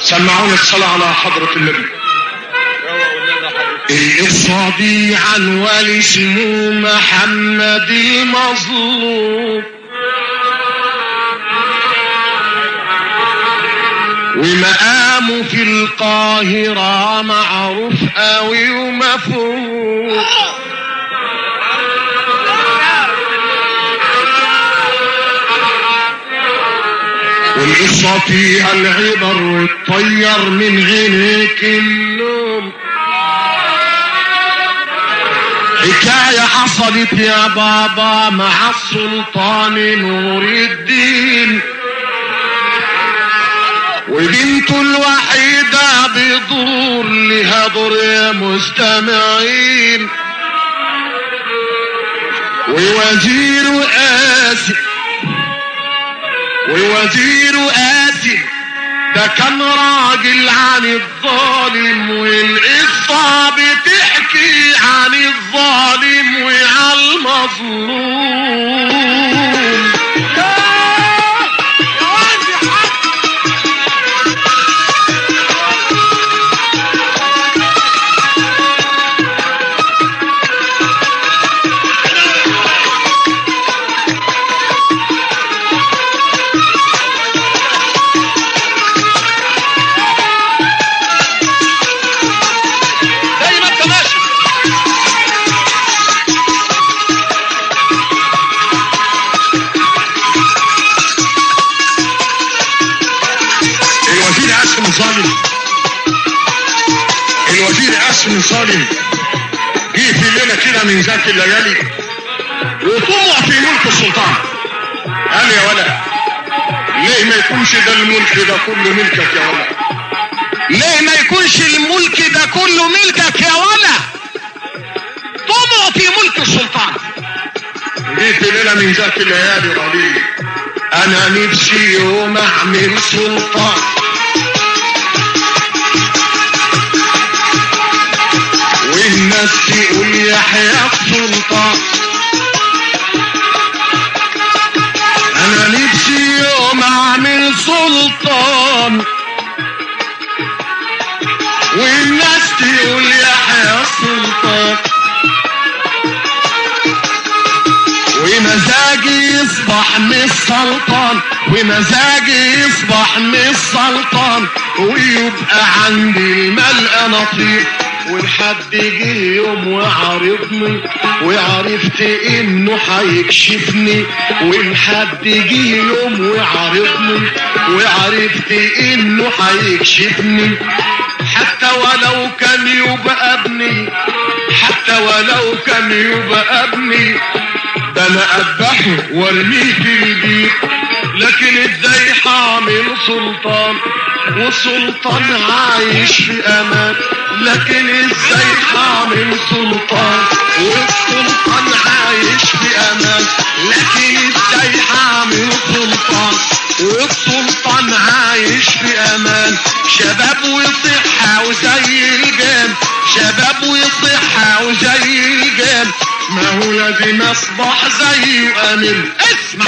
سمعوني الصلاة على حضرة النبي القصة دي عن والي اسمه محمد المظلوم ومقامه في القاهرة معروف قوي ومفهوم والقصة فيها العبر والطير من عينيك النوم حكاية حصلت يا بابا مع السلطان نور الدين وبنته الوحيدة بيدور لها دور يا مستمعين ووزير قاسي ووزير قاسي ده كان راجل عن الظالم والقصة بتحكي عن الظالم وعن المظلوم زي ما انت ماشي الوزير قاسم ظالم الوزير قاسم ظالم جه في ليله كده من ذات الليالي وطمع في ملك السلطان قال يا ولد ليه ما يكونش ده الملك ده كله ملكك يا ولد ليه ما يكونش الملك ده كله ملكك يا ولا طمع في ملك السلطان جه في ليله من ذات الليالي قليل انا نفسي يوم اعمل سلطان والناس تقول يحيى السلطان انا نفسي يوم اعمل سلطان والناس تقول يحيى السلطان ومزاجي يصبح من السلطان ومزاجي يصبح من السلطان ويبقى عندي الملء نصيب والحد جه يوم وعرفني وعرفت انه هيكشفني والحد جه يوم وعرفني وعرفت انه هيكشفني حتى ولو كان يبقى ابني حتى ولو كان يبقى ابني ده انا اذبحه وارميه في البيت لكن ازاي حامل سلطان والسلطان عايش في امان لكن ازاي حامل سلطان والسلطان عايش في امان لكن ازاي حامل سلطان والسلطان عايش في امان شباب وصحة وزي الجام شباب وصحة وزي الجام ما هو لازم اصبح زي امير اسمع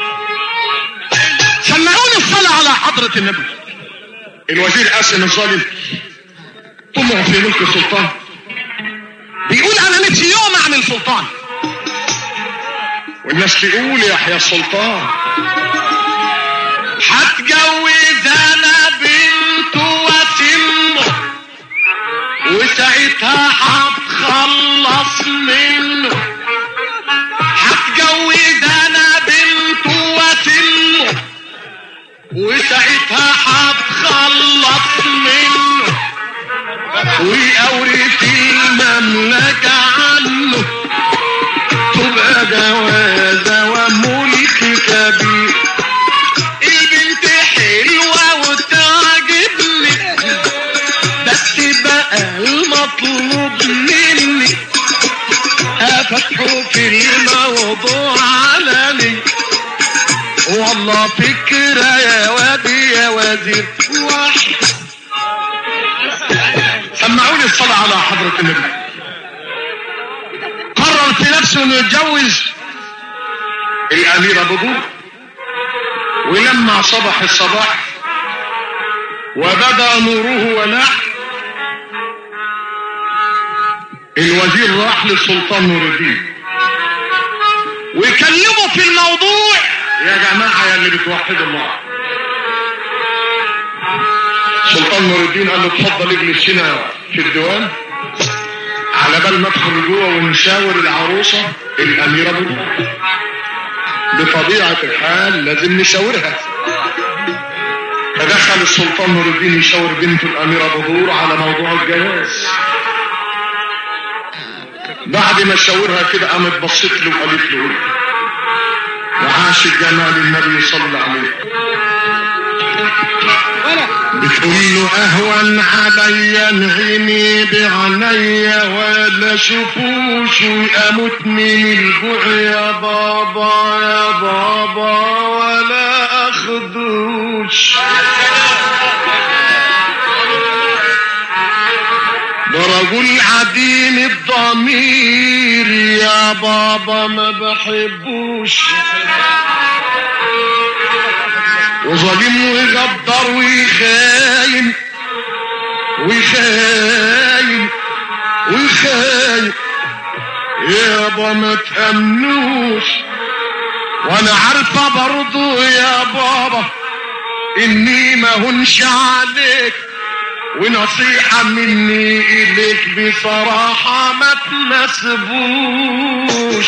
سمعوني الصلاة على حضرة النبي الوزير قاسم الظالم طمع في ملك السلطان بيقول انا نفسي يوم اعمل سلطان والناس تقول يا يحيى السلطان هتجوز انا بنته واسمه وساعتها هتخلص منه هتجوز انا بنته واسمه وساعتها هتخلص منه وأورث المملكة عنه تبقى جوازة وملك كبير البنت حلوة وتعجبني بس بقى المطلوب مني افتحه في الموضوع علني والله فكرة يا وادي يا وزير واحد سمعوني الصلاة على حضرة النبي قرر في نفسه انه يتجوز الأميرة بدور ولما صبح الصباح وبدا نوره ولح الوزير راح للسلطان نور الدين ويكلموا في الموضوع يا جماعة يا اللي بتوحدوا الله سلطان نور الدين قال له اتفضل اجلس هنا في الديوان على بال ما ادخل جوه ونشاور العروسة الأميرة بالله بطبيعة الحال لازم نشاورها فدخل السلطان نور الدين يشاور بنته الأميرة بدور على موضوع الجواز بعد ما شاورها كده قامت بصت له وقالت له وعاش جمال النبي صلى الله عليه بتقول له اهون عليا انعمي بعينيا ولا شوفوش واموت من الجوع يا بابا يا بابا ولا اخدوش ده رجل عديم الضمير يا بابا ما بحبوش وظالم ويغدر ويخاين ويخاين ويخاين يابا ما تأمنوش وانا عارفة برضو يا بابا اني ما هنش عليك ونصيحة مني إليك بصراحة ما تناسبوش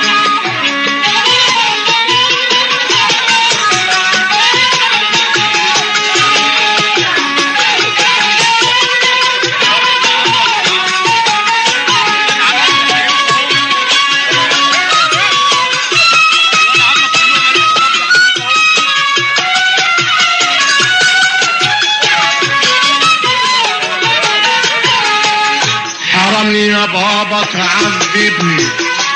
حرام يا بابا تعذبني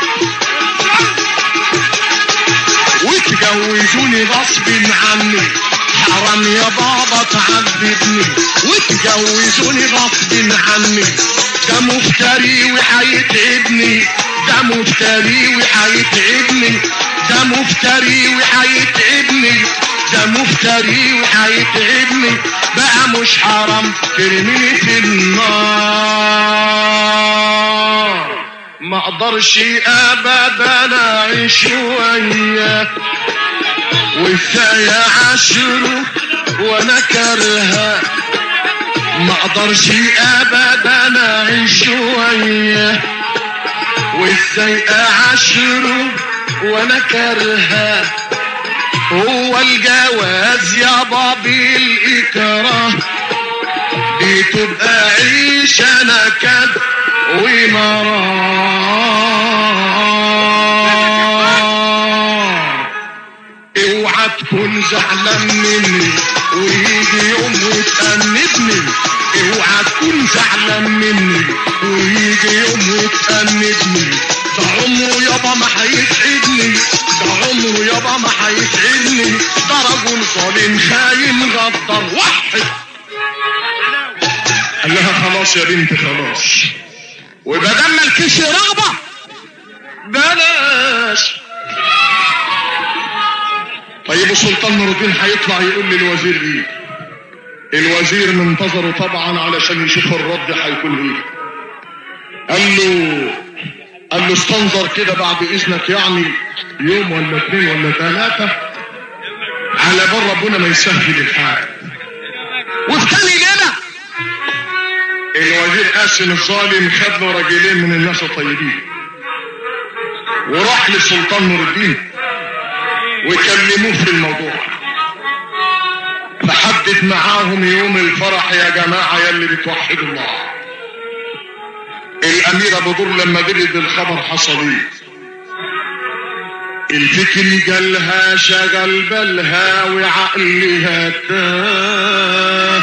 وتجوزوني غصب عني حرام يا بابا تعذبني وتجوزوني غصب عني ده مفتري وحيتعبني ده مفتري وحيتعبني ده مفتري وحيتعبني ده مفتري وحيتعبني بقى مش حرام ترميني في النار ما اقدرش ابدا اعيش وياك وكفايه عشره وانا كرهه ما اقدرش ابدا اعيش وياك وازاي اعشره وانا كرهه هو الجواز يا بابي الإكراه دي تبقى عيشة نكد ومرار اوعى تكون زعلان مني ويجي يوم وتأنبني اوعى تكون زعلان مني ويجي يوم وتأنبني ده عمره يابا ما هيسعدني ده عمره يابا ما هيسعدني ده رجل ظالم خاين غدر وحد قال لها خلاص يا بنتي خلاص وبدل ما الكيش رغبة بلاش طيب السلطان نور الدين هيطلع يقول للوزير ايه الوزير منتظره طبعا علشان يشوف الرد هيكون ايه قال له قال له استنظر كده بعد اذنك يعني يوم ولا اثنين ولا ثلاثة على بال ربنا ما يسهل الحال وفي تاني ليلة الوزير قاسم الظالم خد له راجلين من الناس الطيبين وراح للسلطان نور الدين وكلموه في الموضوع فحدد معاهم يوم الفرح يا جماعة يا اللي بتوحدوا الله الأميرة بدور لما درد الخبر حصل ايه الفكر جالها شغل بالها وعقلها تاه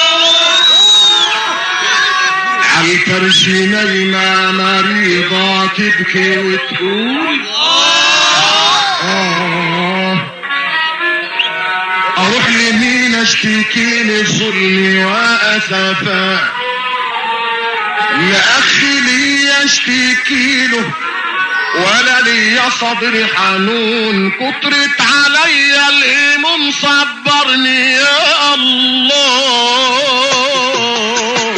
عالفرش نايمة مريضة تبكي وتقول آه أروح لمين أشتكي لظلمي وأسفا لأخي لي أشتكي له ولا لي صدري حنون كترت عليا الهموم صبرني يا الله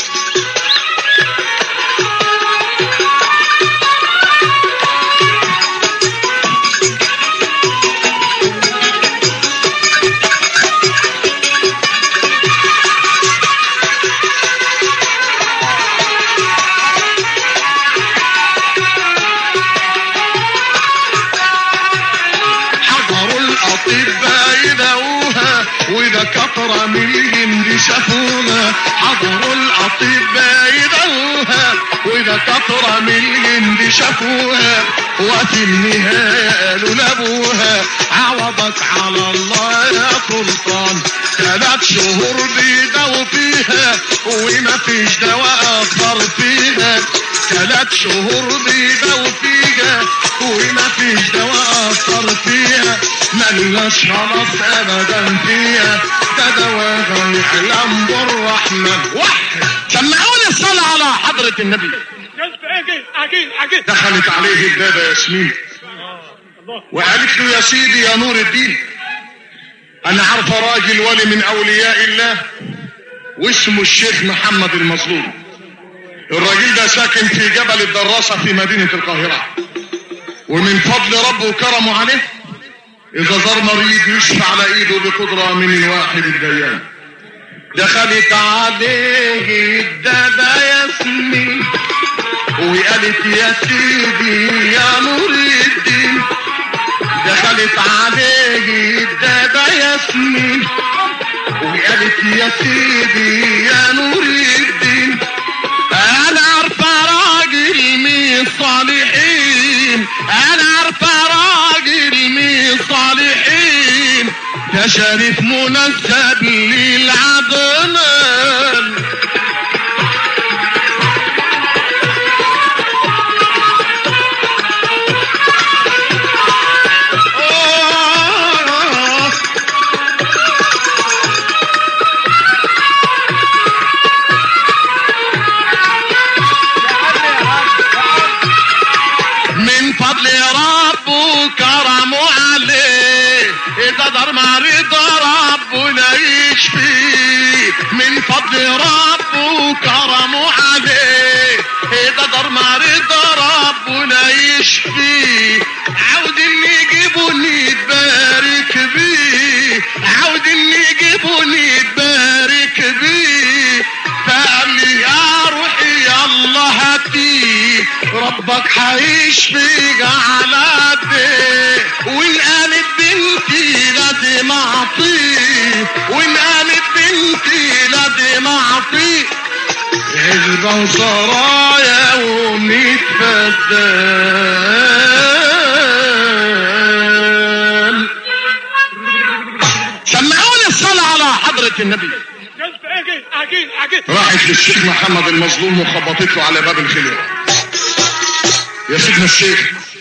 حضروا الأطباء يداوها وإذا كتر من دي شافوها حضروا الأطباء يداوها وإذا كتر من دي شافوها وفي النهاية قالوا لأبوها عوضك على الله يا سلطان ثلاث شهور بيداوا فيها وما فيش دواء أثر فيها ثلاث شهور بيداوا فيها وما فيش دواء أثر فيها ملناش خلاص أبدا فيها ده دواء يحلم بالرحمن واحد سمعوني الصلاة على حضرة النبي عجيب عجيب عجيب دخلت عليه البابا ياسمين وقالت له يا سيدي يا نور الدين انا عارفه راجل ولي من اولياء الله واسمه الشيخ محمد المظلوم الراجل ده ساكن في جبل الدراسة في مدينة القاهرة ومن فضل ربه وكرمه عليه اذا زار مريض يشفى على ايده بقدرة من الواحد الديان دخلت عليه الدادا ياسمين وقالت يا سيدي يا نور الدين دخلت عليه الدادا ياسمين وقالت يا سيدي يا نور الدين انا عارفه راجل من الصالحين انا عارفه راجل من الصالحين ده شريف منسب للعدنان آه من فضل ربه كرمه عليه اذا دار ما رضا ربنا يشفيه من فضل ربه كرمه عليه اذا دار ما رضا ربنا يشفيه عاود اللي يجيبوني يتبارك بيه عاود اللي يجيبوني يتبارك بيه فقال لي يا روحي يلا هاتيه ربك هيشفيك على قديه وان قالت بنتي لازم اعطيه وان قالت بنتي لازم اعطيه عزبة وسرايا وميت فدان سمعوني الصلاة على حضرة النبي عجيب عجيب عجيب راحت للشيخ محمد المظلوم وخبطت له على باب الخلية يا سيدنا الشيخ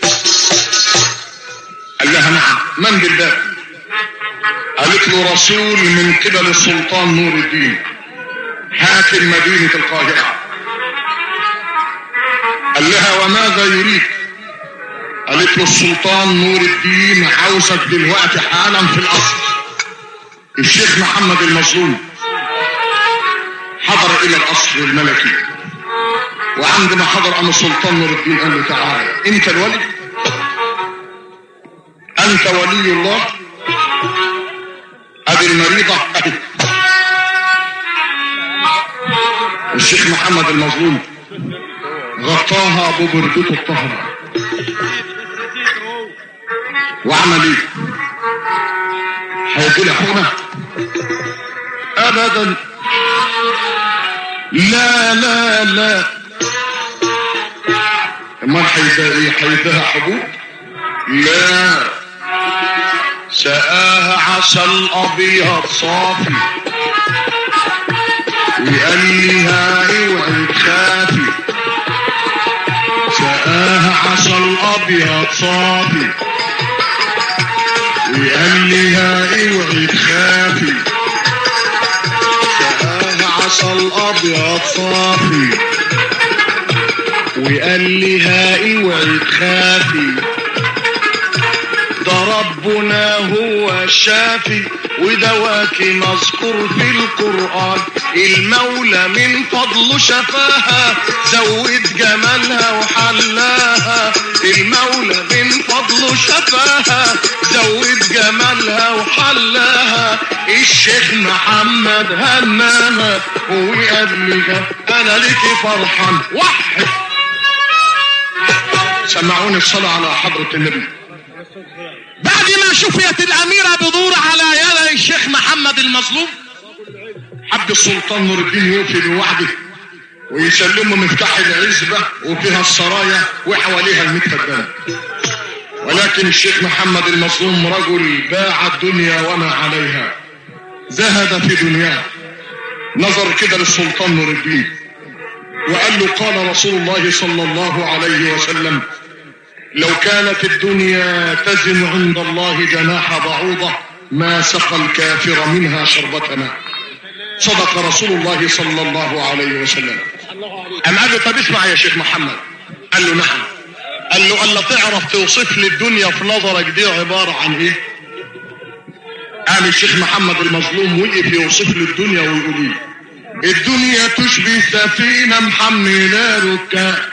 قال لها نعم من بالباب قالت له رسول من قبل السلطان نور الدين حاكم مدينة القاهرة قال لها وماذا يريد قالت له السلطان نور الدين عاوزك دلوقتي حالا في القصر الشيخ محمد المظلوم حضر الى القصر الملكي وعندما حضر ام السلطان نور الدين قال له تعالى انت الولي انت ولي الله ادي المريضة ادي الشيخ محمد المظلوم غطاها ببردته الطهرة وعمل ايه هيجي لها حقنة ابدا لا لا لا امال هيديها ايه هيديها حبوب لا سقاها عسل ابيض صافي وقال لها اوعي تخافي سقاها عسل ابيض صافي وقال لها اوعي تخافي سقاها عسل ابيض صافي وقال لي هائي اوعي تخافي ده ربنا هو الشافي ودواكي مذكور في القرآن المولى من فضله شفاها زود جمالها وحلاها المولى من فضله شفاها زود جمالها وحلاها الشيخ محمد هناها وقبلها انا ليكي فرحان وحد سمعوني الصلاة على حضرة النبي بعد ما شفيت الأميرة بدور على يد الشيخ محمد المظلوم عبد السلطان نور الدين يوفي بوعده ويسلمه مفتاح العزبة وفيها السرايا وحواليها المتفدنة ولكن الشيخ محمد المظلوم رجل باع الدنيا وما عليها زهد في دنياه نظر كده للسلطان نور الدين وقال له قال رسول الله صلى الله عليه وسلم لو كانت الدنيا تزن عند الله جناح بعوضة ما سقى الكافر منها شربة ماء صدق رسول الله صلى الله عليه وسلم أم قال له طب اسمع يا شيخ محمد قال له نعم قال له ألا تعرف توصف لي الدنيا في نظرك دي عبارة عن ايه قام الشيخ محمد المظلوم وقف يوصف لي الدنيا ويقول ايه الدنيا تشبه سفينة محملة ركاب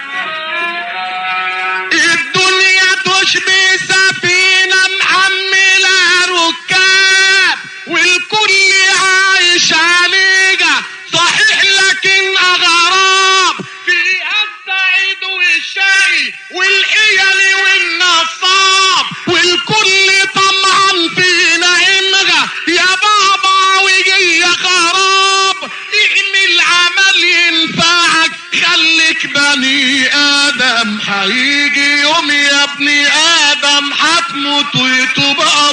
الدنيا تشبه سفينة محملة ركاب والكل عايش عليها صحيح لكن أغراب فيها السعيد والشقي والحيل والنصاب والكل طمعا في نعيمها يا بابا وجي خراب اعمل عمل ينفعك خليك بني آدم هيجي يوم يا ابني آدم هتموت وتبقى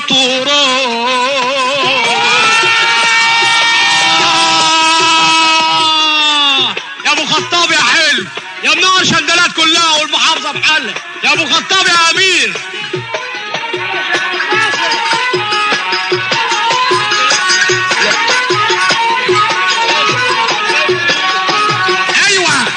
تراب يا ابو خطاب يا حلو يا منور الشندلات كلها والمحافظه بحالها يا ابو خطاب يا امير ايوه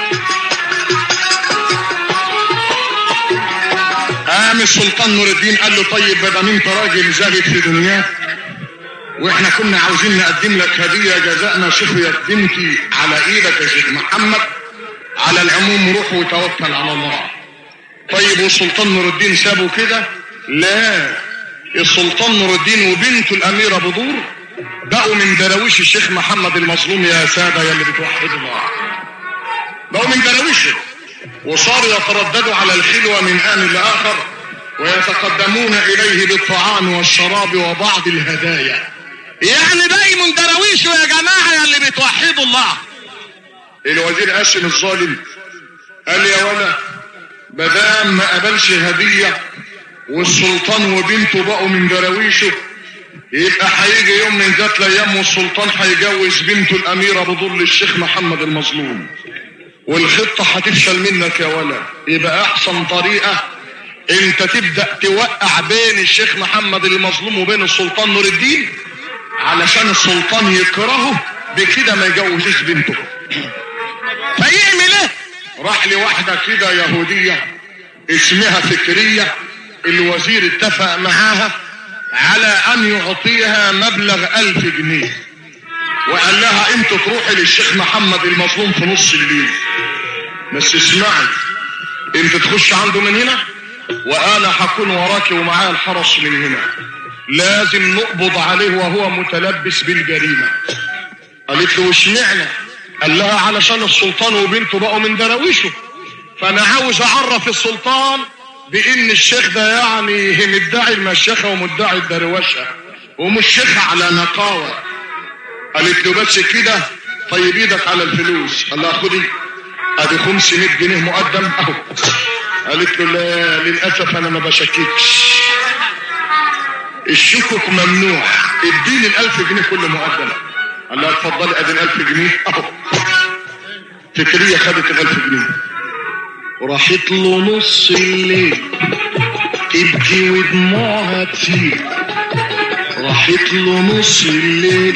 قام السلطان نور الدين قال له طيب بدل انت راجل زاهد في دنياك واحنا كنا عاوزين نقدم لك هدية جزاءنا شفيت بنتي على ايدك يا شيخ محمد على العموم روح وتوكل على الله طيب والسلطان نور الدين سابه كده لا السلطان نور الدين وبنته الاميرة بدور بقوا من دراويش الشيخ محمد المظلوم يا سادة يا اللي بتوحدوا الله بقوا من دراويشه وصاروا يترددوا على الخلوة من آن لآخر ويتقدمون إليه بالطعام والشراب وبعض الهدايا يعني باقي من دراويشه يا جماعه يا اللي بتوحدوا الله الوزير قاسم الظالم قال يا ولا مدام ما قبلش هدية والسلطان وبنته بقوا من دراويشه يبقى هيجي يوم من ذات الايام والسلطان هيجوز بنته الاميره بدور للشيخ محمد المظلوم والخطه هتفشل منك يا ولا يبقى احسن طريقه انت تبدا توقع بين الشيخ محمد المظلوم وبين السلطان نور الدين علشان السلطان يكرهه بكده ما يجوزش بنته فيعمل ايه راح لواحدة كده يهودية اسمها فكرية الوزير اتفق معاها على ان يعطيها مبلغ الف جنيه وقال لها انت تروحي للشيخ محمد المظلوم في نص الليل بس اسمعي انت تخش عنده من هنا وانا هكون وراك ومعايا الحرس من هنا لازم نقبض عليه وهو متلبس بالجريمة قالت له واشمعنى قال لها علشان السلطان وبنته بقوا من دراويشه فانا عاوز اعرف السلطان بان الشيخ ده يعني مدعي المشيخه ومدعي الدروشه ومش شيخ على نقاوه قالت له بس كده طيب ايدك على الفلوس قال لها خدي ادي 500 جنيه مقدم اهو قالت له لا للاسف انا ما بشككش الشكك ممنوع اديني الالف جنيه كل مقدم قال لها اتفضلي ادي الالف جنيه اهو فكرية خدت الالف جنيه وراحت له نص الليل تبكي ودموعها تسيل راحت له نص الليل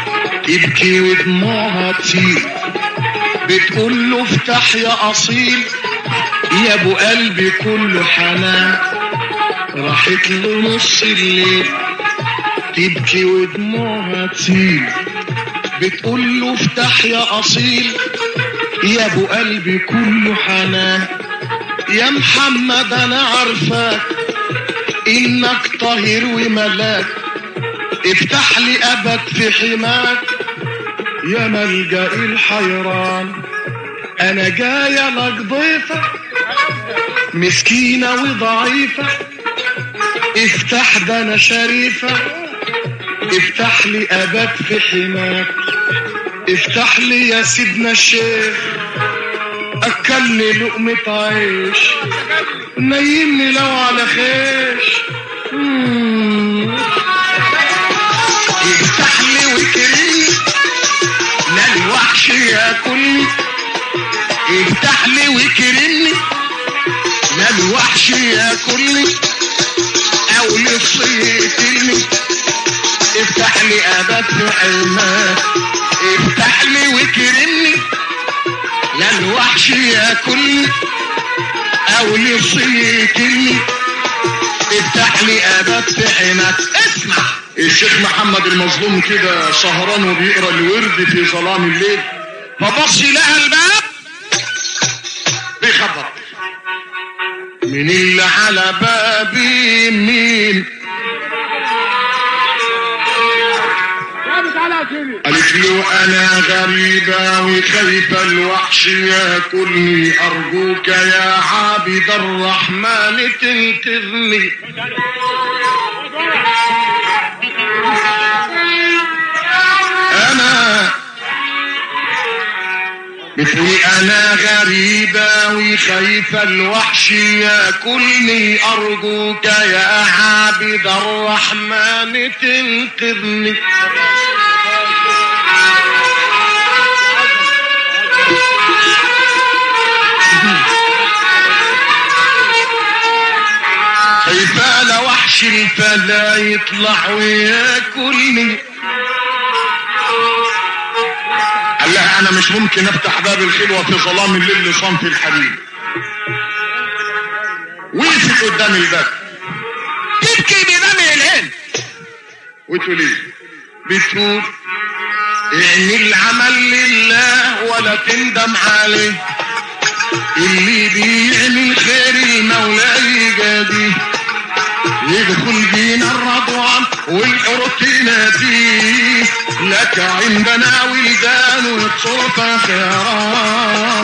تبكي ودموعها تسيل بتقول له افتح يا اصيل يا ابو قلبي كله حنان راحت له نص الليل تبكي ودموعها تسيل بتقول له افتح يا اصيل يا ابو قلبي كله حنان يا محمد انا عارفاك انك طاهر وملاك افتح لي ابد في حماك يا ملجأ الحيران انا جاية لك ضيفة مسكينة وضعيفة افتح ده انا شريفة افتح لي ابد في حماك افتح لي يا سيدنا الشيخ اكلني لقمة عيش نيمني لو على خيش مم. افتح لي وكريم لا الوحش ياكلني افتح لي وكرمني لا الوحش ياكلني او لصي يقتلني افتح لي ابد في عينك افتح لي وكرمني لا الوحش ياكلني او لصي يقتلني افتح لي ابد في عينك اسمع الشيخ محمد المظلوم كده سهران وبيقرا الورد في ظلام الليل فبص لها الباب بيخبط من اللي على بابي مين قالت له انا غريبة وخايفة الوحش ياكلني ارجوك يا عابد الرحمن تنقذني انا بتقول انا غريبة وخايفة الوحش ياكلني ارجوك يا عابد الرحمن تنقذني خايفة لوحش الفلا يطلع وياكلني قال لها انا مش ممكن افتح باب الخلوة في ظلام الليل لصنف الحديد وقفت قدام الباب تبكي بدمع العين وتقول ايه بتقول يعني العمل لله ولا تندم عليه اللي بيعمل خير المولى يجازيه يدخل بينا الرضوان والحور تناديه لك عندنا ولدان وتصرف خيرات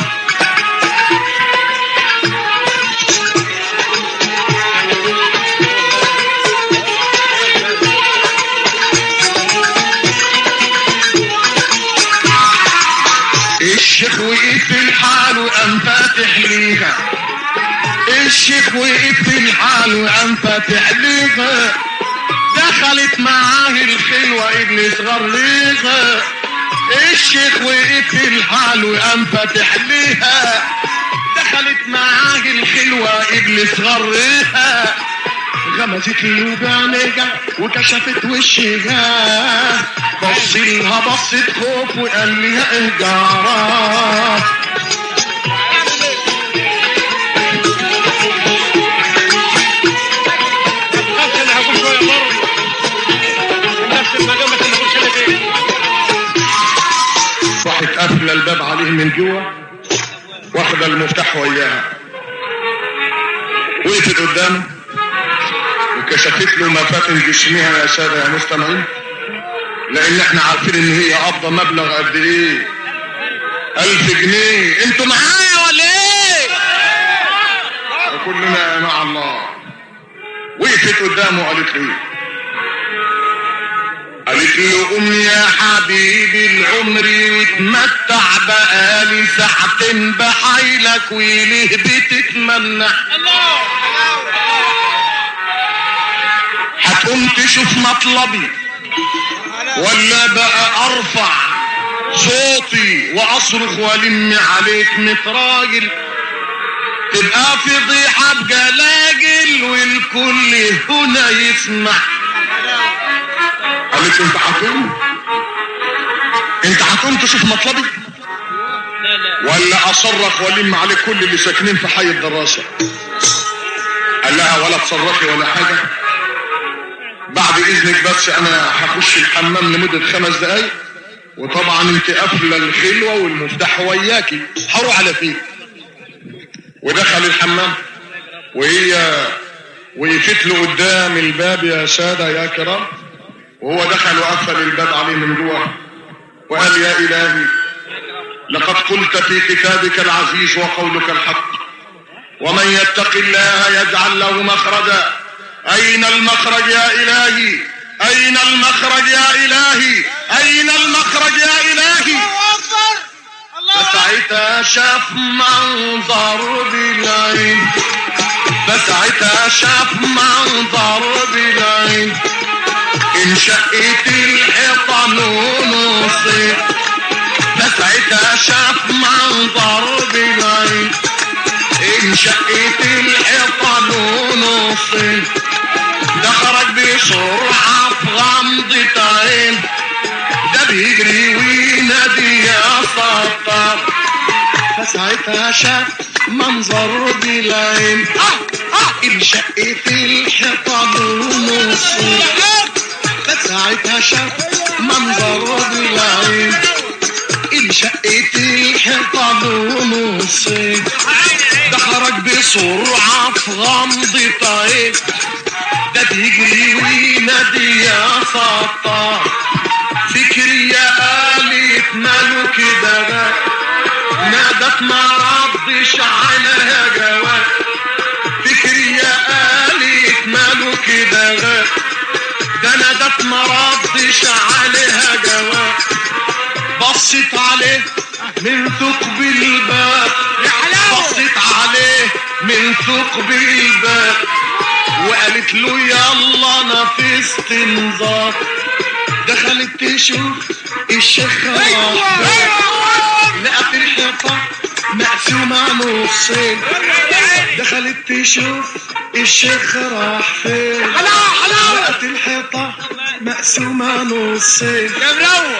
الشيخ وقف في الحال وقام فاتح ليها الشيخ وقف في الحال وقام فاتح ليها دخلت معاه الخلوة ابن صغر ليها الشيخ وقف في الحال وقام فاتح ليها دخلت معاه الخلوة ابن صغر ليها غمزت له بعينيها وكشفت وشها بص لها بصت خوف وقال لها اهجارات نفس اللي هقول شويه برضه نفس المقام بس اللي هقول شويه ايه راحت قافله الباب عليه من جوه واخده المفتاح وياها وقفت قدامه وكشفت له مفاتن جسمها يا ساده يا مستمعين لان احنا عارفين ان هي قابضه مبلغ قد ايه ألف جنيه انتوا معايا ولا ايه وكلنا مع الله وقفت قدامه وقالت له ايه قالت له قوم يا حبيبي العمر واتمتع بقالي ساعتين بحايلك وليه بتتمنى هتقوم تشوف مطلبي ولا بقى ارفع صوتي واصرخ والم عليك متراجل تبقى فضيحة بجلاجل والكل هنا يسمع قالت له انت هتقوم انت هتقوم تشوف مطلبي لا لا ولا اصرخ والم عليه كل اللي ساكنين في حي الدراسه قال لها ولا تصرخي ولا حاجه بعد اذنك بس انا هخش الحمام لمده خمس دقايق وطبعا انت قافله الخلوه والمفتاح وياكي هروح على فين ودخل الحمام وهي وقفت له قدام الباب يا ساده يا كرام وهو دخل وقفل الباب عليه من جوه وقال يا الهي لقد قلت في كتابك العزيز وقولك الحق ومن يتق الله يجعل له مخرجا أين المخرج يا إلهي أين المخرج يا إلهي أين المخرج يا إلهي فساعتها شاف منظر بالعين فساعتها شاف منظر بالعين انشقت الحيطان ونصيت فساعتها شاف منظر بالعين انشقت الحيطان ونصين ده خرج بسرعة في غمضة عين ده بيجري وينادي يا سطار فساعتها شاف منظر بالعين انشقت الحيطان ونصين فساعتها شاف منظر بالعين انشقت الحيطان ونصين ده خرج بسرعة في غمضة عين ده بيجري وينادي يا سطار فكري يا قالت ماله كده بقى نادت ما ردش عليها جواب فكري يا قالت ماله كده غاب ده نادت ما ردش عليها جواب بصت عليه من ثقب الباب بصت عليه من ثقب الباب وقالت له يلا انا في استنظار دخلت تشوف الشيخ راح لقت الحيطة مقسومة نصين دخلت تشوف الشيخ راح فين لقت الحيطة مقسومة نصين يا مروق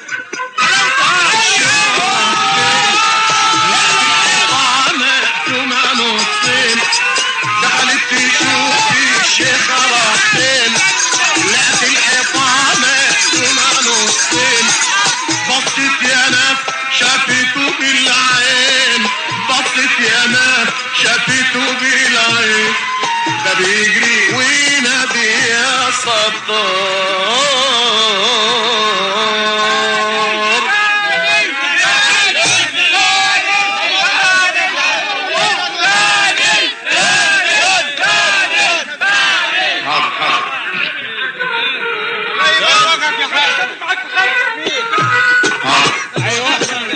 مقسومة نصين دخلت تشوف الشيخ راح فين لقت الحيطة مقسومة نصين بصت يا ناس شافته بالعين بصت يا ناس شافته بالعين ده بيجري وينادي يا ستار حاضر حاضر يا حاج حاضر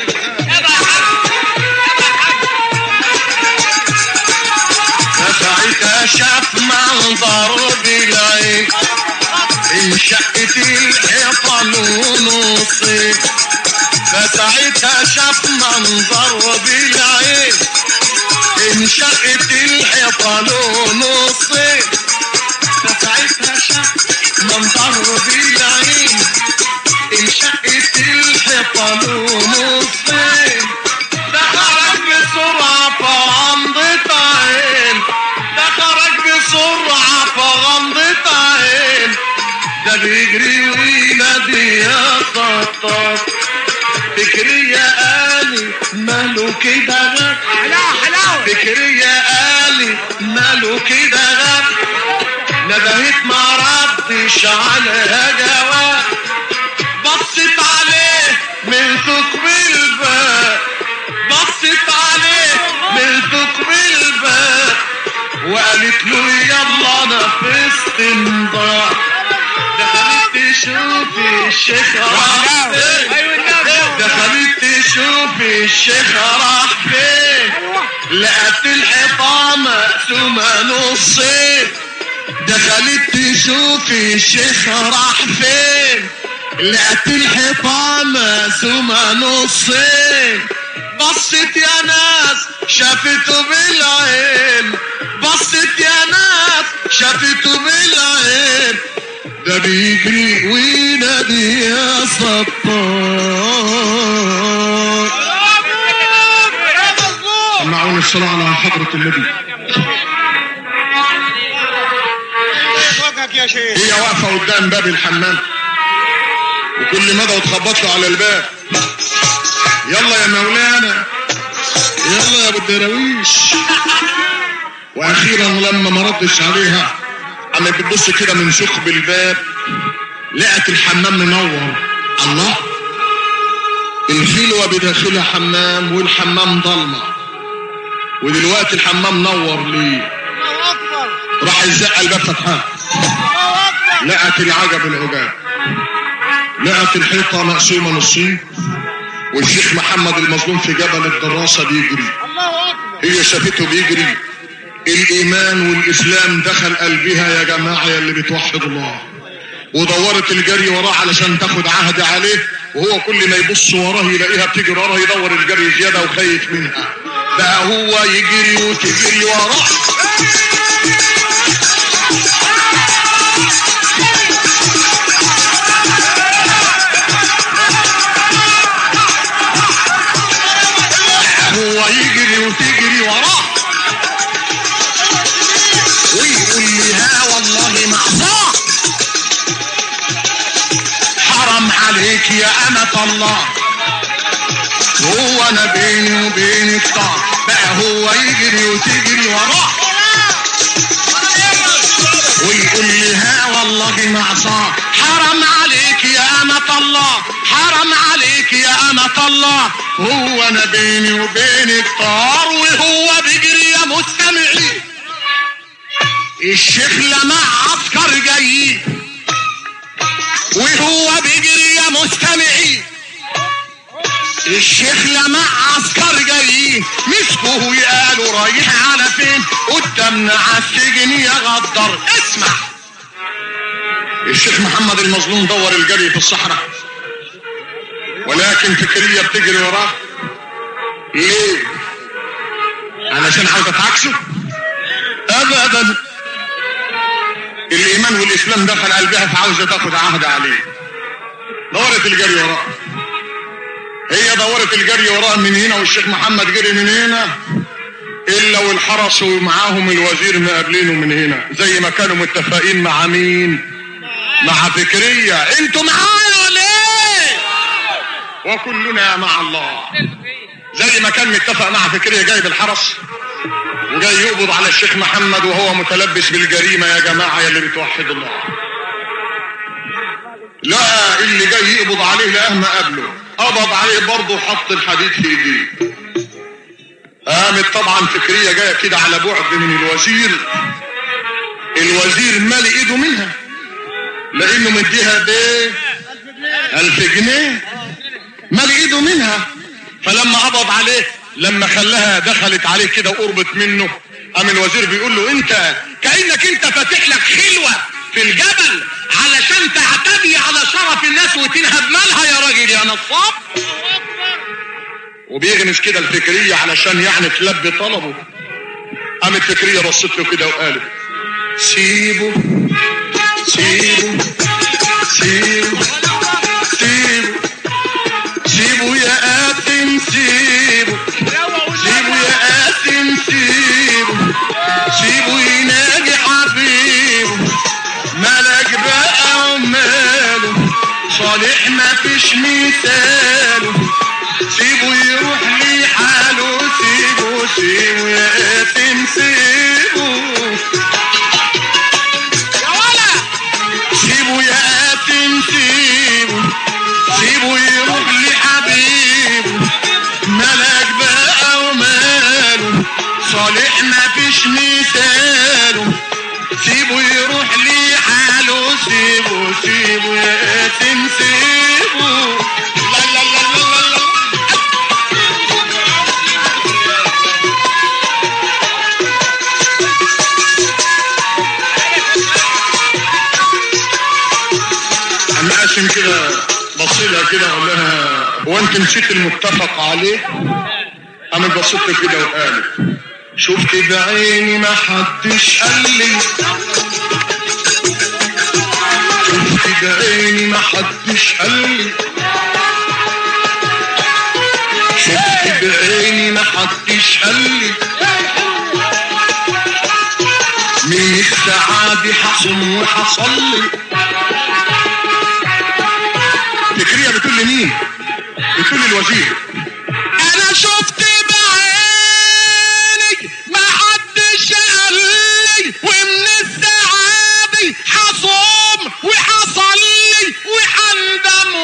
فساعتها شاف منظر بالعين انشقت الحيطان ونصين فساعتها شاف منظر بالعين انشقت الحيطان ونصين فساعتها شاف منظر بالعين انشقت الحيطان ونصين ده خرج بسرعة فغمضة عين ده خرج بسرعة فغمضة عين ده بيجري وينادي يا طاطا فكري يا قالي ماله كده غاب فكري يا قالي ماله كده غاب ندهت ما ردش عليها جواب بصت عليه من ثقب الباب بصت عليه من ثقب الباب وقالت له يلا انا في استنضاء دخلت تشوف الشيخ راح فين ايوه النبي دخلت تشوف الشيخ راح فين لقت الحيطة مقسومة نصين دخلت تشوف الشيخ راح فين لقت الحيطة مقسومة نصين بصت يا ناس شافته بالعين بصت يا ناس شافته بالعين ده بيجري وينادي يا سطار الصلاة على حضرة النبي وجهك يا شيخ هي واقفة قدام باب الحمام وكل مدى وتخبط له على الباب يلا يا مولانا يلا يا ابو الدراويش واخيرا لما ما ردش عليها اما بتبص كده من ثقب الباب لقت الحمام منور الله الخلوة بداخلها حمام والحمام ضلمة ودلوقتي الحمام نور ليه الله اكبر راح الزق الباب فتحها الله اكبر لقت العجب العجاب لقت الحيطة مقسومة نصين والشيخ محمد المظلوم في جبل الدراسة بيجري الله اكبر هي شافته بيجري الإيمان والإسلام دخل قلبها يا جماعة يا اللي بتوحد الله ودورت الجري وراه علشان تاخد عهد عليه وهو كل ما يبص وراه يلاقيها بتجري وراه يدور الجري زيادة وخايف منها بقى هو يجري وتجري وراه هو يجري وتجري وراه ويقول لي ها والله معصاه حرم عليك يا أمة الله هو أنا بيني وبينك طار بقى هو يجري وتجري وراه ويقول لي ها والله معصاه حرم عليك يا أمة الله حرم عليك يا أمة الله هو أنا بيني وبينك طار وهو بيجري يا مستمعين الشيخ لمع عسكر جايين وهو بيجري يا مستمعين الشيخ لمع عسكر جايين مسكوه يقالوا رايح على فين قدامنا عالسجن يا غدر اسمع الشيخ محمد المظلوم دور الجري في الصحراء ولكن فكرية بتجري وراه ليه علشان عاوزة تعكسه ابدا الايمان والاسلام دخل قلبها فعاوزة تاخد عهد عليه دورت الجري وراه هي دورت الجري وراه من هنا والشيخ محمد جري من هنا الا والحرس ومعاهم الوزير مقابلينه من هنا زي ما كانوا متفقين مع مين مع فكرية انتوا معايا ولا ايه وكلنا مع الله زي ما كان متفق مع فكرية جايب الحرس وجاي يقبض على الشيخ محمد وهو متلبس بالجريمة يا جماعة يا اللي بتوحد الله لا اللي جاي يقبض عليه لقاه ما قبله قبض عليه برضه حط الحديد في ايديه قامت طبعا فكرية جاية كده على بعد من الوزير الوزير مالي ايده منها لانه مديها بايه الف جنيه مالي ايده منها فلما قبض عليه لما خلاها دخلت عليه كده وقربت منه قام الوزير بيقول له انت كانك انت فاتح لك خلوه في الجبل علشان تعتدي على شرف الناس وتنهب مالها يا راجل يا نصاب وبيغمس كده الفكرية علشان يعني تلبي طلبه قامت فكرية بصت له كده وقالت سيبه سيبه سيبه سيبه سيبه يا قاتم سيبه سيبه يا قاتم سيبه سيبه يناجي حبيبه ملك بقى وماله صالح ما فيش مثاله سيبه يروح لي حاله سيبه سيبه يا قاتم سيبه يا ولا سيبه يا قاتم سيبه سيبه يروح لحبيبه ملك بقى وماله صالح ما فيش مثاله سيبه يروح لحاله سيبه سيبه يا قاتم سيبه لا لا لا لا لا لا عم قاسم كده بصيلها كده اقول لها هو انت نسيت المتفق عليه قامت بصيت له كده وقالت شفت بعيني ما حدش قال لي شفت بعيني ما حدش قال لي شفت بعيني ما حدش قال لي من السعادة حصل وحصل لي فكرية بتقول لي مين بتقول لي الوزير انا شفت بعيني ما حدش قال لي ومن السعادة حصوم وحصل لي وحندم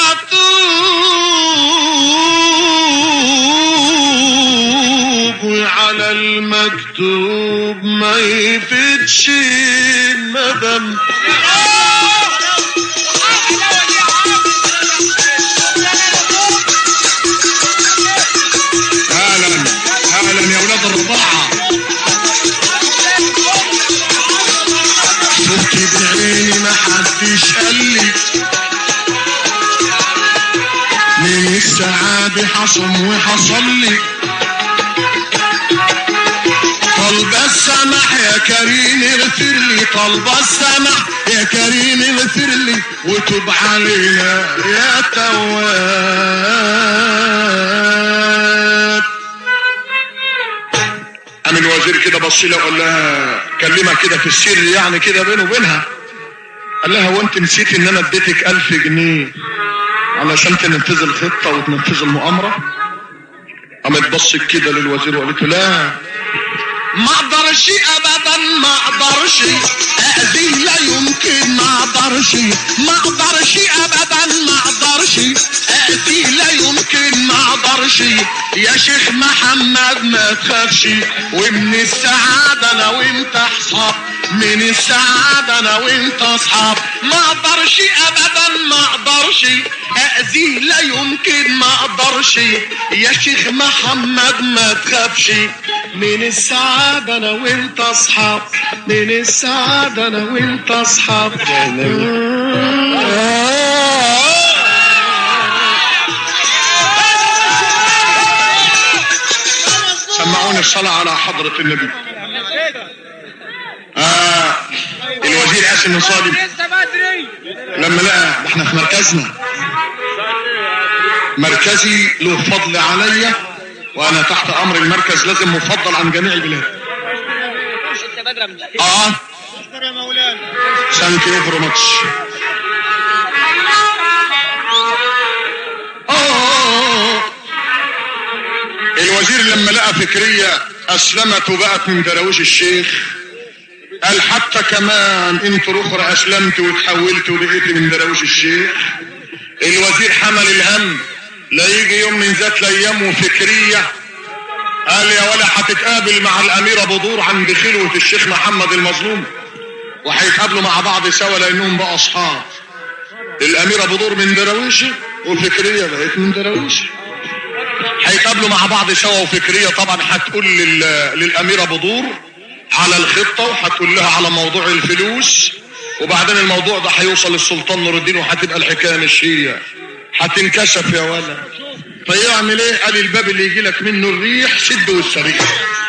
وحتوب وعلى المكتوب ما يفتش الندم اهلا اهلا يا ولاد الرضاعة شفت بعيني ما حدش قال لي من السعادة حصل وحصل لي طلب السمح يا كريم اغفر لي طلب السمح يا كريم اغفر لي وتب علينا يا تواب قام الوزير كده بص لها وقال لها كلمها كده في السر يعني كده بينه وبينها قال لها هو انت نسيت ان انا اديتك الف جنيه علشان تنفذ الخطة وتنفذ المؤامرة قامت بصت كده للوزير وقالت له لا ما اقدرش ابدا ما اقدرش اذي لا يمكن ما اقدرش ما اقدرش ابدا ما اقدرش اذي لا يمكن ما اقدرش يا شيخ محمد ما تخافش ومن السعادة انا وانت اصحاب من السعادة انا وانت اصحاب ما اقدرش ابدا ما اقدرش اذي لا يمكن ما اقدرش يا شيخ محمد ما تخافش من السعادة انا وانت اصحاب من السعادة انا وانت اصحاب سمعوني الصلاة على حضرة النبي آه الوزير قاسم بن صالح لسه بدري لما لقى ده احنا في مركزنا مركزي له فضل عليا وانا تحت امر المركز لازم مفضل عن جميع البلاد لسه بدري من اه اشكر يا مولانا ثانك يو فيري ماتش الوزير لما لقى فكرية اسلمت وبقت من دراويش الشيخ قال حتى كمان انت الاخرى اسلمت وتحولت وبقيت من دراويش الشيخ الوزير حمل الهم لا يجي يوم من ذات الايام وفكرية قال يا ولا هتتقابل مع الاميرة بدور عند خلوة الشيخ محمد المظلوم وهيتقابلوا مع بعض سوا لانهم بقى اصحاب الاميرة بدور من دراويشه وفكرية بقت من دراويشه هيتقابلوا مع بعض سوا وفكرية طبعا هتقول لل... للاميرة بدور على الخطة وهتقول لها على موضوع الفلوس وبعدين الموضوع ده هيوصل للسلطان نور الدين وهتبقى الحكاية مش هي هتنكشف يا ولد فيعمل ايه قال الباب اللي يجي لك منه الريح سد والسريع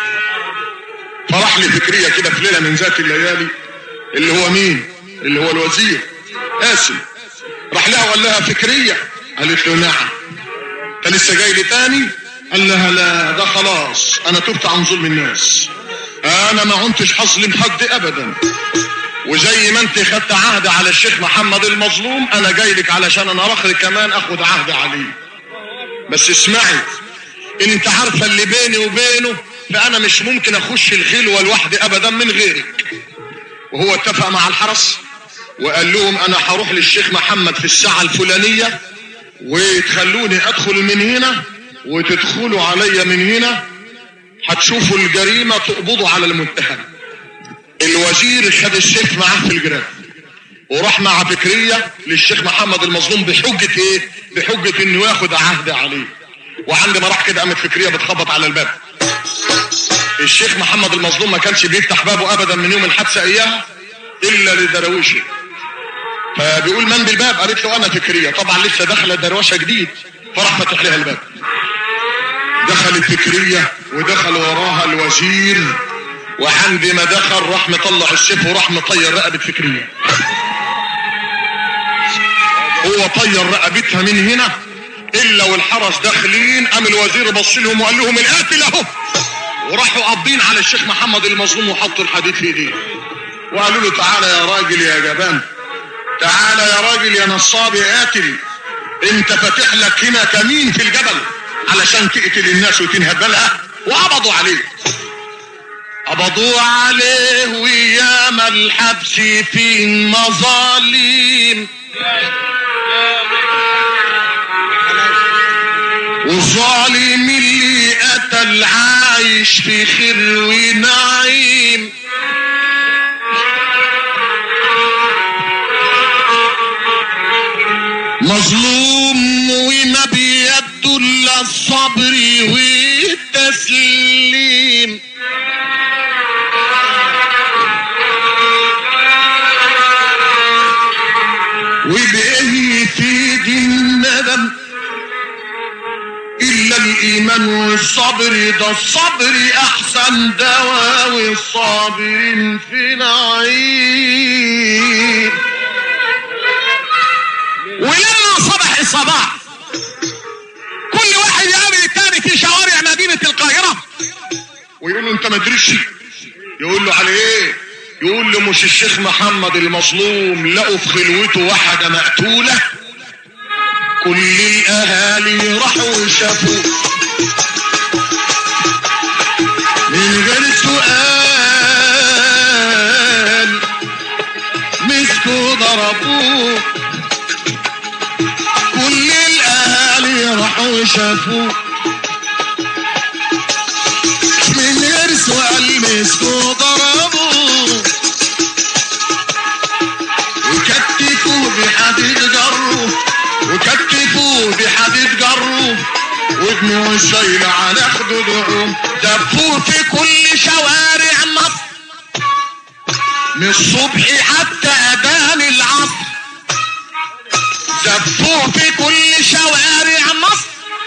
فراح لي فكرية كده في ليلة من ذات الليالي اللي هو مين اللي هو الوزير قاسم راح لها وقال لها فكرية قالت له نعم انت لسه جاي لي تاني قال لها لا ده خلاص انا تبت عن ظلم الناس انا ما عنتش هظلم حد ابدا وزي ما انت خدت عهد على الشيخ محمد المظلوم انا جاي لك علشان انا رخري كمان اخد عهد عليه بس اسمعي انت عارفه اللي بيني وبينه فانا مش ممكن اخش الخلوه لوحدي ابدا من غيرك وهو اتفق مع الحرس وقال لهم انا هروح للشيخ محمد في الساعه الفلانيه وتخلوني ادخل من هنا وتدخلوا عليا من هنا هتشوفوا الجريمه تقبضوا على المتهم الوزير خد السيف معاه في الجراب وراح مع فكرية للشيخ محمد المظلوم بحجة ايه بحجة انه ياخد عهد عليه وعند ما راح كده قامت فكرية بتخبط على الباب الشيخ محمد المظلوم ما كانش بيفتح بابه ابدا من يوم الحادثة اياها الا لدرويشه فبيقول من بالباب قالت له انا فكرية طبعا لسه داخله دروشه جديد فراح فتح لها الباب دخلت فكرية ودخل وراها الوزير وعند ما دخل راح مطلع السيف وراح مطير رقبة فكرية هو طير رقبتها من هنا الا والحرس داخلين قام الوزير بص لهم وقال لهم القاتل اهو وراحوا قابضين على الشيخ محمد المظلوم وحطوا الحديد في ايديه وقالوا له تعالى يا راجل يا جبان تعالى يا راجل يا نصاب يا قاتل انت فاتح لك هنا كمين في الجبل علشان تقتل الناس وتنهبلها وقبضوا عليه قبضوا عليه وياما الحبس في المظالم والظالم اللي قتل عايش في خير ونعيم مظلوم وما بيده الا الصبر والتسليم وبإيه يفيد الندم إلا الإيمان والصبر ده الصبر أحسن دواء والصابرين في نعيم ولما صبح الصباح كل واحد يقابل التاني في شوارع مدينة القاهرة ويقول له أنت ما تدريش يقول له على إيه؟ يقول له مش الشيخ محمد المظلوم لقوا في خلوته واحدة مقتولة كل الأهالي راحوا شافوه من غير سؤال مسكوا ضربوه كل الأهالي راحوا شافوه من غير سؤال مسكوا ضربوه وكتفوه بحديد جروه وكتفوه بحديد جروه وابنه الشيل على خدودهم دفوه في كل شوارع مصر من الصبح حتى اذان العصر دفوه في كل شوارع مصر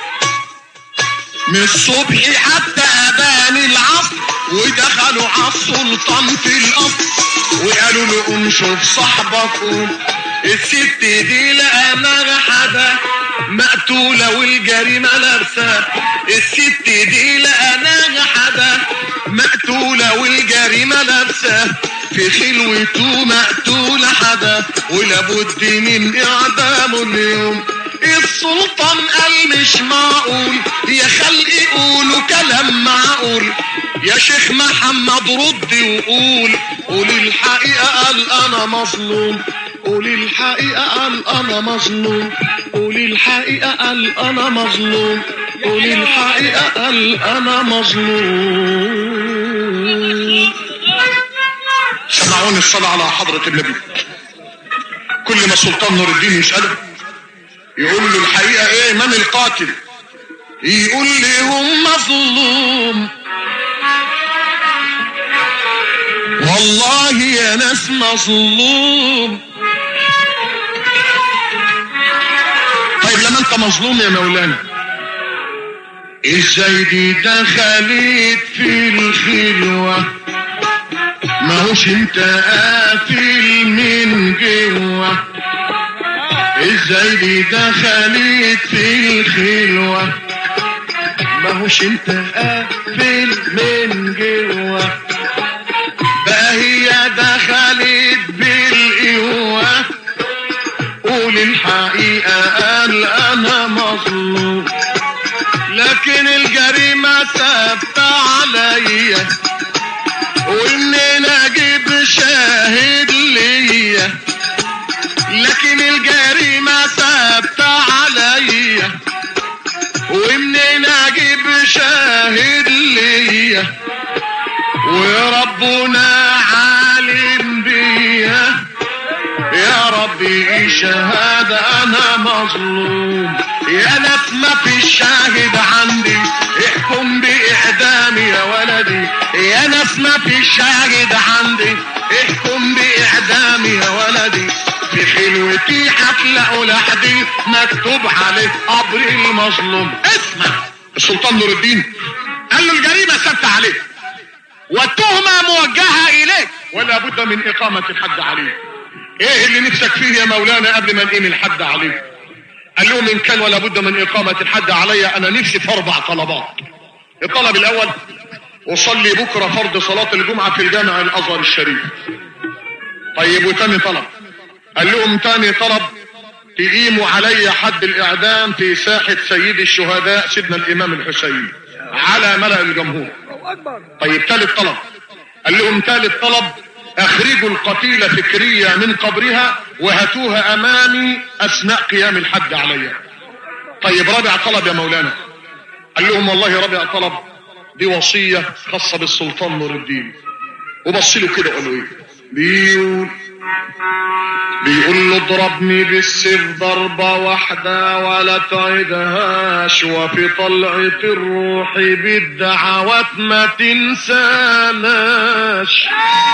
من الصبح حتى اذان العصر ودخلوا على السلطان في القصر وقالوا له قوم شوف صاحبك قوم الست دي لقى حدا مقتولة والجريمة لابسة الست دي لقى حدا مقتولة والجريمة لابسة في خلوته مقتولة حدا ولابد من اعدامه اليوم السلطان قال مش معقول يا خلق قولوا كلام معقول يا شيخ محمد رد وقول قول الحقيقة قال انا مظلوم قول الحقيقة قال انا مظلوم قول الحقيقة قال انا مظلوم قول الحقيقة قال انا مظلوم سمعوني الصلاة على حضرة النبي كل ما السلطان نور الدين يسأله يقول له الحقيقة ايه من القاتل يقول لي هم مظلوم والله يا ناس مظلوم طيب لما انت مظلوم يا مولانا ازاي دي دخلت في الخلوة ما هوش انت قافل من جوه ازاي دي دخلت في الخلوة ما هوش انت قافل من جوه بقى هي دخلت بالقوة قول الحقيقة قال انا مظلوم لكن الجريمة ثابتة عليا ومنين اجيب شاهد ليا لكن الجريمة ثابتة عليا ومنين اجيب شاهد ليا وربنا عالم بيا يا ربي شهادة انا مظلوم يا ناس ما في شاهد عندي احكم باعدامي يا ولدي يا ناس ما في شاهد عندي احكم باعدامي يا ولدي في خلوتي هتلاقوا لحدي مكتوب عليه قبر المظلوم اسمع السلطان نور الدين قال له الجريمة ثابتة عليك والتهمة موجهة إليك ولا بد من إقامة الحد عليه إيه اللي نفسك فيه يا مولانا قبل ما نقيم الحد عليه قال لهم ان كان ولا بد من اقامة الحد علي انا نفسي في اربع طلبات الطلب الاول اصلي بكرة فرض صلاة الجمعة في الجامع الازهر الشريف طيب وتاني طلب قال لهم تاني طلب تقيموا علي حد الاعدام في ساحة سيد الشهداء سيدنا الامام الحسين على ملأ الجمهور طيب ثالث طلب قال لهم ثالث طلب اخرجوا القتيلة فكرية من قبرها وهاتوها امامي اثناء قيام الحد عليها طيب رابع طلب يا مولانا قال لهم والله رابع طلب دي وصية خاصة بالسلطان نور الدين وبص له كده قالوا ايه بيقول بيقول له اضربني بالسيف ضربة واحدة ولا تعيدهاش وفي طلعة الروح بالدعوات ما تنساناش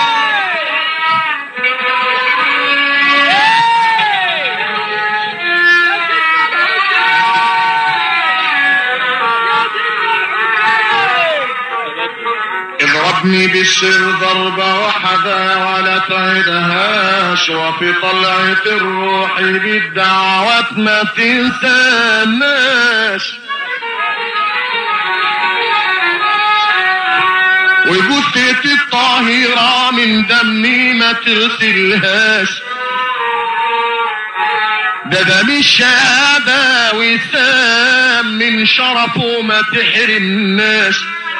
اضربني بالسر ضربة واحدة ولا تعيدهاش وفي طلعة الروح بالدعوات ما تنساناش وجثة الطاهرة من دمي ما تغسلهاش ده ده مش شهادة وسام من شرفه ما تحرمناش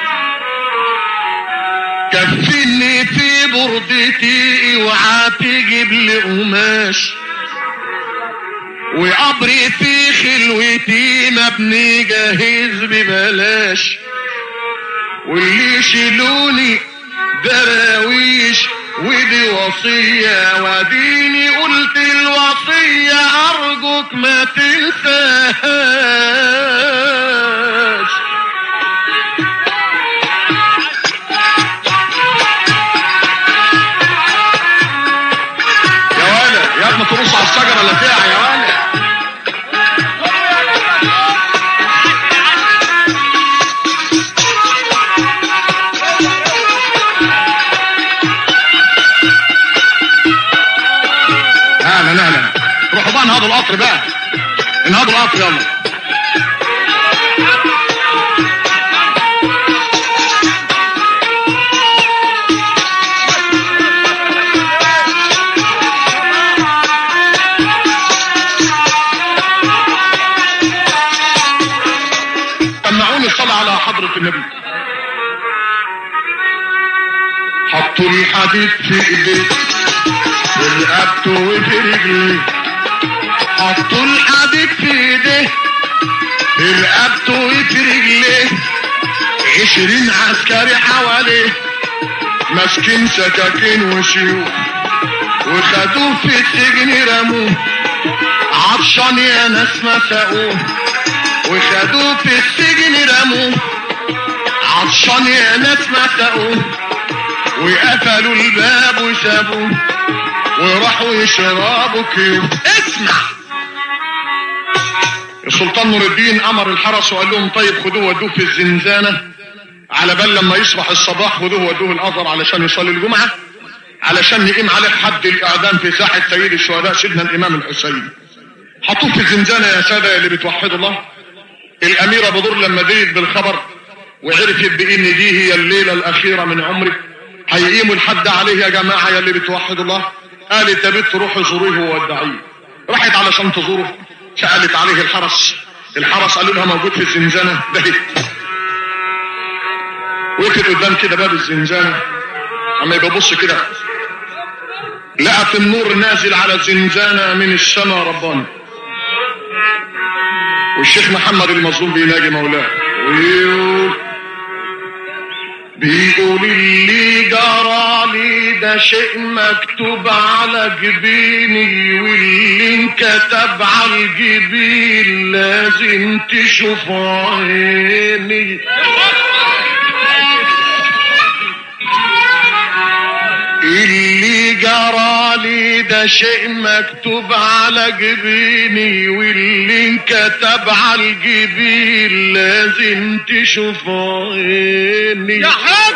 كفني في بردتي اوعى تجيب لي قماش وقبري في خلوتي مبني جاهز ببلاش واللي يشيلوني دراويش ودي وصية وديني قلت الوصية أرجوك ما تنساهاش يا ولا يا ابني تبص على الشجرة اللي فيها يا ولا اهلا اهلا روحوا بقى انهضوا القطر بقى انهضوا القطر يلا سمعوني الصلاة على حضرة النبي حطوا الحديد في ايديه في رقبته وفي رجليه حطوا الحديد في ايديه في رقبته وفي رجليه عشرين عسكري حواليه ماسكين سكاكين وسيوف وخدوه في السجن رموه عطشان يا ناس ما سقوه وخدوه في السجن رموه عطشان يا ناس ما سقوه وقفلوا الباب وسابوه وراحوا يشربوا كيف اسمع السلطان نور الدين امر الحرس وقال لهم طيب خدوه ودوه في الزنزانه على بال لما يصبح الصباح خدوه ودوه الازهر علشان يصلي الجمعه علشان يقيم عليه حد الاعدام في ساحه سيد الشهداء سيدنا الامام الحسين حطوه في الزنزانه يا ساده اللي بتوحدوا الله الاميره بدور لما دريت بالخبر وعرفت بان دي هي الليله الاخيره من عمري هيقيموا الحد عليه يا جماعه يا اللي بتوحدوا الله قالت يا بنت روحي زوريه وودعيه راحت علشان تزوره سالت عليه الحرس الحرس قالوا لها موجود في الزنزانه ده وقفت قدام كده باب الزنزانه اما يبقى بص كده لقت النور نازل على الزنزانه من السماء رباني والشيخ محمد المظلوم بيناجي مولاه ويقول بيقول اللي جرى لي ده شيء مكتوب على جبيني واللي انكتب على الجبين لازم تشوف عيني اللي جرى لي ده شيء مكتوب على جبيني واللي انكتب على الجبين لازم تشوف عيني يا حاج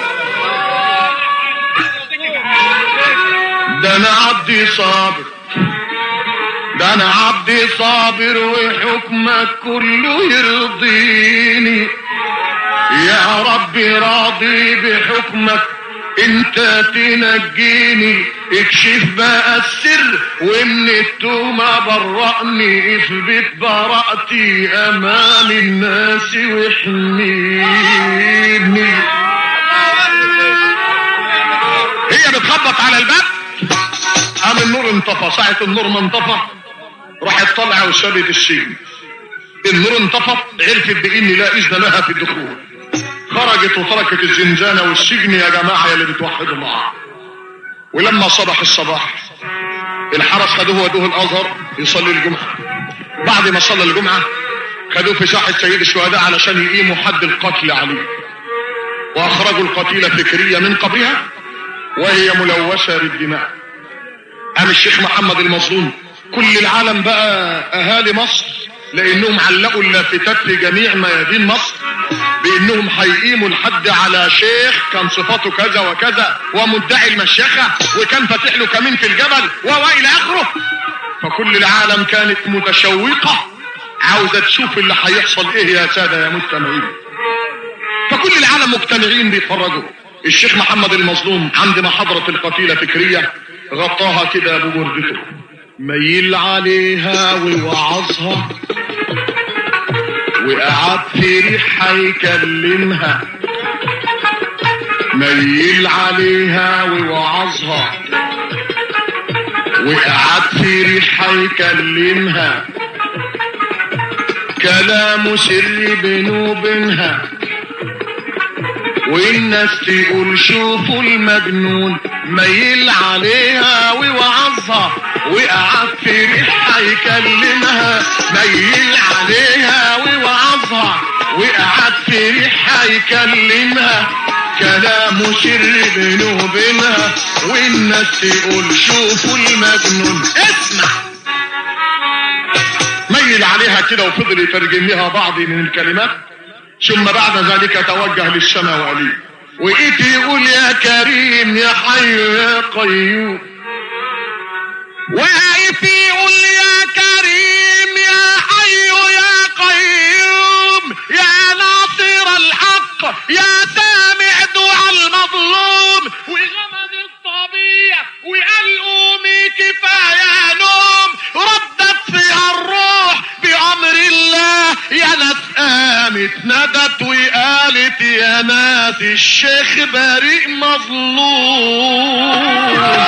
ده انا عبدي صابر ده انا عبدي صابر وحكمك كله يرضيني يا ربي راضي بحكمك انت تنجيني اكشف بقى السر ومن التومة برأني اثبت براءتي امام الناس واحميني هي بتخبط على الباب قام النور انطفى ساعة النور ما انطفى راحت طالعة وشالت السجن النور انطفى عرفت بان لا اذن لها في الدخول خرجت وتركت الزنزانة والسجن يا جماعة يا اللي بتوحدوا الله ولما صبح الصباح الحرس خدوه ودوه الازهر يصلي الجمعة بعد ما صلى الجمعة خدوه في ساحة سيد الشهداء علشان يقيموا حد القتل عليه واخرجوا القتيلة فكرية من قبرها وهي ملوثة بالدماء قام الشيخ محمد المظلوم كل العالم بقى اهالي مصر لانهم علقوا اللافتات في جميع ميادين مصر بانهم هيقيموا الحد على شيخ كان صفاته كذا وكذا ومدعي المشيخة وكان فاتح له كمين في الجبل والى اخره فكل العالم كانت متشوقة عاوزة تشوف اللي هيحصل ايه يا سادة يا مستمعين فكل العالم مجتمعين بيتفرجوا الشيخ محمد المظلوم عندما حضرت القتيلة فكرية غطاها كده بوردته ميل عليها ووعظها وقعد في ريحها يكلمها ميل عليها ووعظها وقعد في ريحها يكلمها كلام سر بينه وبينها والناس تقول شوفوا المجنون ميل عليها ووعظها وقعد في ريحها يكلمها ميل عليها ووعظها وقعد في ريحها يكلمها كلام سر بينه وبينها والناس تقول شوفوا المجنون اسمع ميل عليها كده وفضل يترجم لها بعض من الكلمات ثم بعد ذلك توجه للسماء وقال وإيت يقول يا كريم يا حي يا قيوم واقف يقول يا كريم يا حي يا قيوم يا ناصر الحق يا سامع دعاء المظلوم وغمد الطبيع وقال قومي كفايه نوم ردت فيها الروح بأمر الله يا ناس قامت ندت وقالت يا ناس الشيخ بريء مظلوم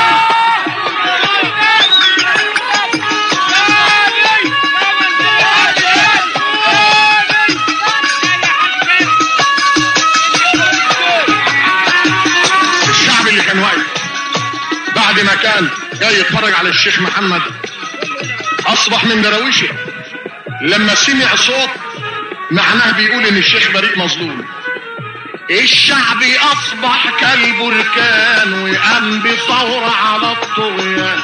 الشعب اللي كان واقف بعد ما كان جاي يتفرج على الشيخ محمد اصبح من دراويشه لما سمع صوت معناه بيقول ان الشيخ بريء مظلوم الشعب اصبح كالبركان وقام بثورة على الطغيان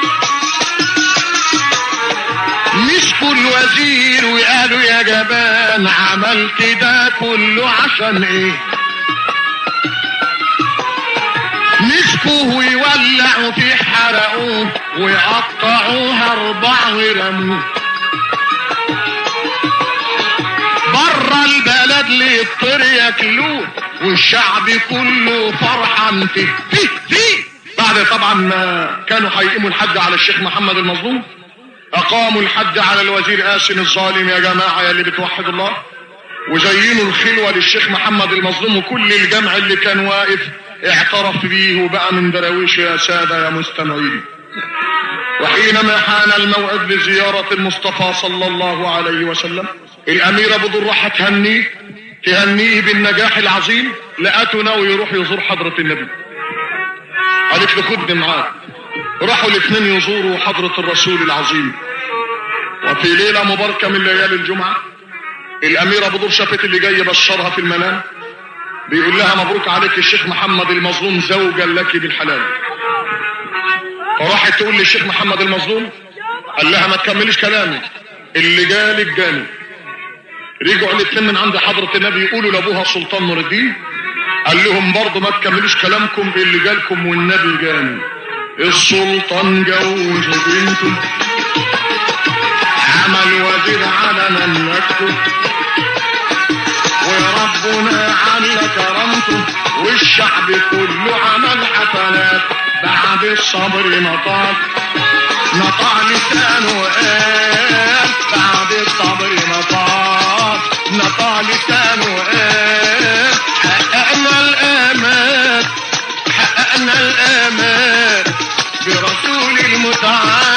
مسكوا الوزير وقالوا يا جبان عملت ده كله عشان ايه مسكوه ويولعوا فيه حرقوه ويقطعوها اربع ورموه بره البلد للطير ياكلوه والشعب كله فرحان فيه فيه فيه بعد طبعا ما كانوا هيقيموا الحد على الشيخ محمد المظلوم اقاموا الحد على الوزير قاسم الظالم يا جماعة يا اللي بتوحد الله وزينوا الخلوة للشيخ محمد المظلوم وكل الجمع اللي كان واقف اعترف بيه وبقى من دراويشه يا سادة يا مستمعين وحينما حان الموعد لزيارة المصطفى صلى الله عليه وسلم الأميرة بدر راح تهنيه تهنيه بالنجاح العظيم لقته ناوي يروح يزور حضرة النبي قالت له خدني معاك راحوا الاثنين يزوروا حضرة الرسول العظيم وفي ليلة مباركة من ليالي الجمعة الأميرة بدر شافت اللي جاي بشرها في المنام بيقول لها مبروك عليك الشيخ محمد المظلوم زوجا لك بالحلال فراحت تقول للشيخ محمد المظلوم قال لها ما تكمليش كلامي اللي جالك جاني رجعوا الاثنين من عند حضرة النبي يقولوا لابوها سلطان نور الدين قال لهم برضه ما تكملوش كلامكم اللي جالكم والنبي جاني السلطان جوز بنته عمل وزير على مملكته وربنا على كرامته والشعب كله عمل حفلات بعد الصبر مطال نطع لسانه وقال بعد الصبر مطال نطع لسانه وقال حققنا الآمال حققنا الآمال برسول المتعال